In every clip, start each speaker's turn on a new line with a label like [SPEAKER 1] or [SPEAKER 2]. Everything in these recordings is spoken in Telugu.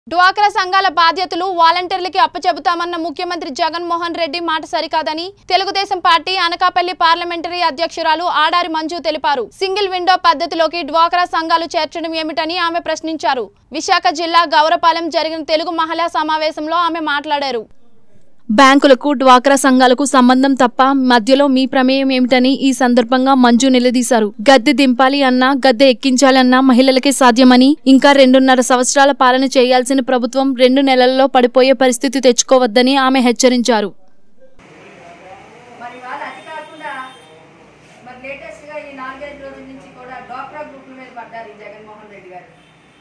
[SPEAKER 1] డ్వాక్రా సంఘాల బాధ్యతలు వాలంటీర్లకి అప్పచెబుతామన్న ముఖ్యమంత్రి జగన్మోహన్ రెడ్డి మాట సరికాదని తెలుగుదేశం పార్టీ అనకాపల్లి పార్లమెంటరీ అధ్యక్షురాలు ఆడారి మంజు తెలిపారు సింగిల్ విండో పద్ధతిలోకి డ్వాక్రా సంఘాలు చేర్చడం ఏమిటని ఆమె ప్రశ్నించారు విశాఖ జిల్లా గౌరపాలెం జరిగిన తెలుగు మహిళా సమావేశంలో ఆమె మాట్లాడారు బ్యాంకులకు డ్వాక్రా సంఘాలకు సంబంధం తప్ప మధ్యలో మీ ప్రమేయం ఏమిటని ఈ సందర్భంగా మంజు నిలదీశారు గద్దె దింపాలి అన్నా గద్దె ఎక్కించాలన్నా మహిళలకే సాధ్యమని ఇంకా రెండున్నర సంవత్సరాల పాలన చేయాల్సిన ప్రభుత్వం రెండు నెలల్లో పడిపోయే పరిస్థితి తెచ్చుకోవద్దని ఆమె హెచ్చరించారు
[SPEAKER 2] మరి వాళ్ళు అది కాకుండా మరి లేటెస్ట్ గా ఈ నాలుగైదు రోజుల నుంచి కూడా డ్వాక్రా గ్రూపుల మీద పడ్డారు ఈ జగన్మోహన్ రెడ్డి గారు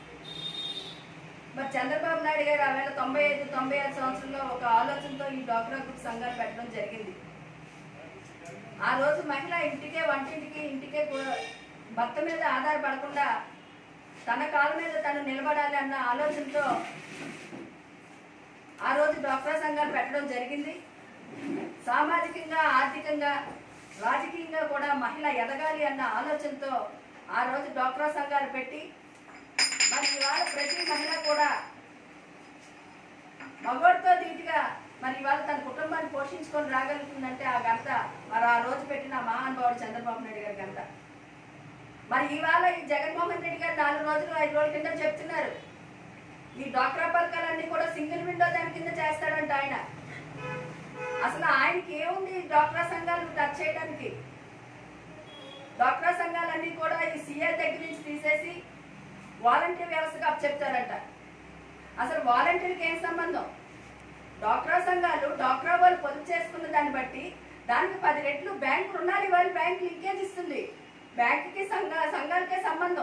[SPEAKER 2] మరి చంద్రబాబు నాయుడు గారు ఆ వేళ తొంభై ఐదు తొంభై ఐదు సంవత్సరంలో ఒక ఆలోచనతో ఈ డ్వాక్రా గ్రూప్ సంఘాలు పెట్టడం జరిగింది ఆ రోజు మహిళ ఇంటికే వంటింటికి ఇంటికే కూడా భర్త మీద ఆధారపడకుండా తన కాళ్ళ మీద తను నిలబడాలి అన్న ఆలోచనతో ఆ రోజు డ్వాక్రా సంఘాలు పెట్టడం జరిగింది సామాజికంగా ఆర్థికంగా రాజకీయంగా కూడా మహిళ ఎదగాలి అన్న ఆలోచనతో ఆ రోజు డ్వాక్రా సంఘాలు పెట్టి మరి ఇవాళ ప్రతి మహిళ కూడా మగవాడితో ధీటుగా మరి ఇవాళ తన కుటుంబాన్ని పోషించుకొని రాగలుగుతుందంటే ఆ గంట మరి ఆ రోజు పెట్టిన మహానుభావుడు చంద్రబాబు నాయుడు గారి గంట మరి ఇవాళ ఈ జగన్మోహన్ రెడ్డి గారు నాలుగు రోజులు ఐదు రోజుల కింద చెప్తున్నారు ఈ డాక్రా పథకాలన్నీ కూడా సింగిల్ విండో దాని కింద చేస్తాడంట ఆయన అసలు ఆయనకి ఏముంది ఈ డాక్రా సంఘాలు టచ్ చేయడానికి డాక్రా సంఘాలన్నీ కూడా ఈ సీఏ దగ్గర నుంచి తీసేసి వాలంటీర్ వ్యవస్థగా చెప్తారంట అసలు వాలంటీర్కి ఏం సంబంధం డాక్రా సంఘాలు డాక్రా వాళ్ళు పొదుపు చేసుకున్న దాన్ని బట్టి దానికి పది రెట్లు బ్యాంకు రుణాలు ఇవ్వాలి బ్యాంకు లింకేజ్ ఇస్తుంది బ్యాంకుకి సంఘ సంఘాలకే సంబంధం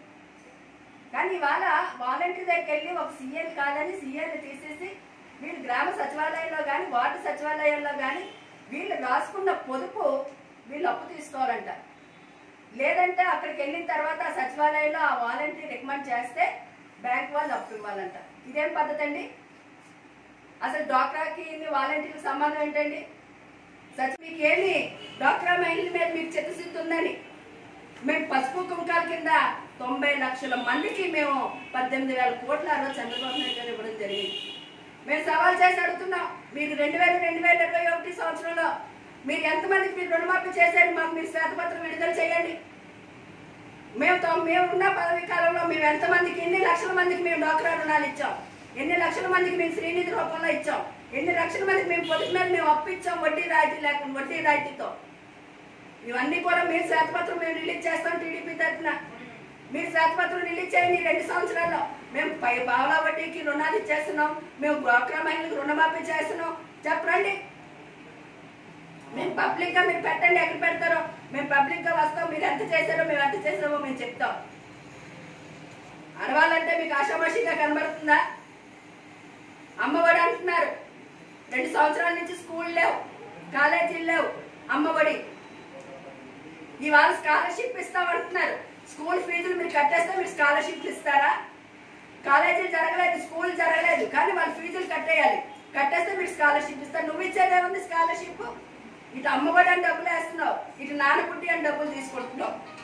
[SPEAKER 2] కానీ ఇవాళ వాలంటీర్ దగ్గరికి వెళ్ళి ఒక సీఏని కాదని సీఏని తీసేసి వీళ్ళు గ్రామ సచివాలయంలో కానీ వార్డు సచివాలయంలో కానీ వీళ్ళు రాసుకున్న పొదుపు వీళ్ళు అప్పు తీసుకోవాలంట లేదంటే అక్కడికి వెళ్ళిన తర్వాత ఆ సచివాలయంలో ఆ వాలంటీర్ రికమెండ్ చేస్తే బ్యాంక్ వాళ్ళు అప్పు ఇవ్వాలంట ఇదేం పద్ధతి అండి అసలు డాక్రాకి వాలంటీర్కి సంబంధం ఏంటండి సచి మీకు ఏమి డాక్రా మహిళల మీద మీకు చిత్తశుద్ధి ఉందని మేము పసుపు కుంకాల కింద తొంభై లక్షల మందికి మేము పద్దెనిమిది వేల కోట్ల ఆ రోజు చంద్రబాబు నాయుడు గారు ఇవ్వడం జరిగింది మేము సవాల్ చేసి అడుగుతున్నాం మీరు రెండు వేల రెండు వేల ఇరవై ఒకటి సంవత్సరంలో మీరు ఎంతమందికి మీరు రుణమాఫీ చేశారు మాకు మీరు శ్వేతపత్రం విడుదల చేయండి మేము తొ- మేము ఉన్న పదవి కాలంలో మేము ఎంతమందికి ఎన్ని లక్షల మందికి మేము డోక్రా రుణాలు ఇచ్చాం ఎన్ని లక్షల మందికి మేము శ్రీనిధి రూపంలో ఇచ్చాం ఎన్ని లక్షల మందికి మేము పొదుపు మీద మేము అప్పు ఇచ్చాం వడ్డీ రాయితీ లేకుండా వడ్డీ రాయితీతో ఇవన్నీ కూడా మీరు శ్వేతపత్రం మేము రిలీజ్ చేస్తాం టీడీపీ తరఫున మీరు శ్వేతపత్రం రిలీజ్ చేయండి ఈ రెండు సంవత్సరాల్లో మేము పై పావలా వడ్డీకి రుణాలు ఇచ్చేస్తున్నాం మేము డ్వాక్రా మహిళలకు రుణమాఫీ చేస్తున్నాం చెప్పండి మేము పబ్లిక్ గా మీరు పెట్టండి ఎక్కడ పెడతారో మేము పబ్లిక్ గా వస్తాం మీరు ఎంత చేశారో మేము ఎంత చేసామో మేము చెప్తాం అడవాలంటే మీకు ఆషామాషిగా కనబడుతుందా అమ్మఒడి అంటున్నారు రెండు సంవత్సరాల నుంచి స్కూల్ లేవు కాలేజీలు లేవు అమ్మఒడి ఇవాళ స్కాలర్షిప్ ఇస్తామంటున్నారు స్కూల్ ఫీజులు మీరు కట్టేస్తే మీరు స్కాలర్షిప్లు ఇస్తారా కాలేజీలు జరగలేదు స్కూల్ జరగలేదు కానీ వాళ్ళు ఫీజులు కట్టేయాలి కట్టేస్తే మీరు స్కాలర్షిప్ ఇస్తారు నువ్వు ఇచ్చేదే ఉంది స్కాలర్షిప్ ఇటు అమ్మఒడి అని డబ్బులు వేస్తున్నావు ఇటు నాన్నపుట్టి అని డబ్బులు తీసుకుంటున్నావు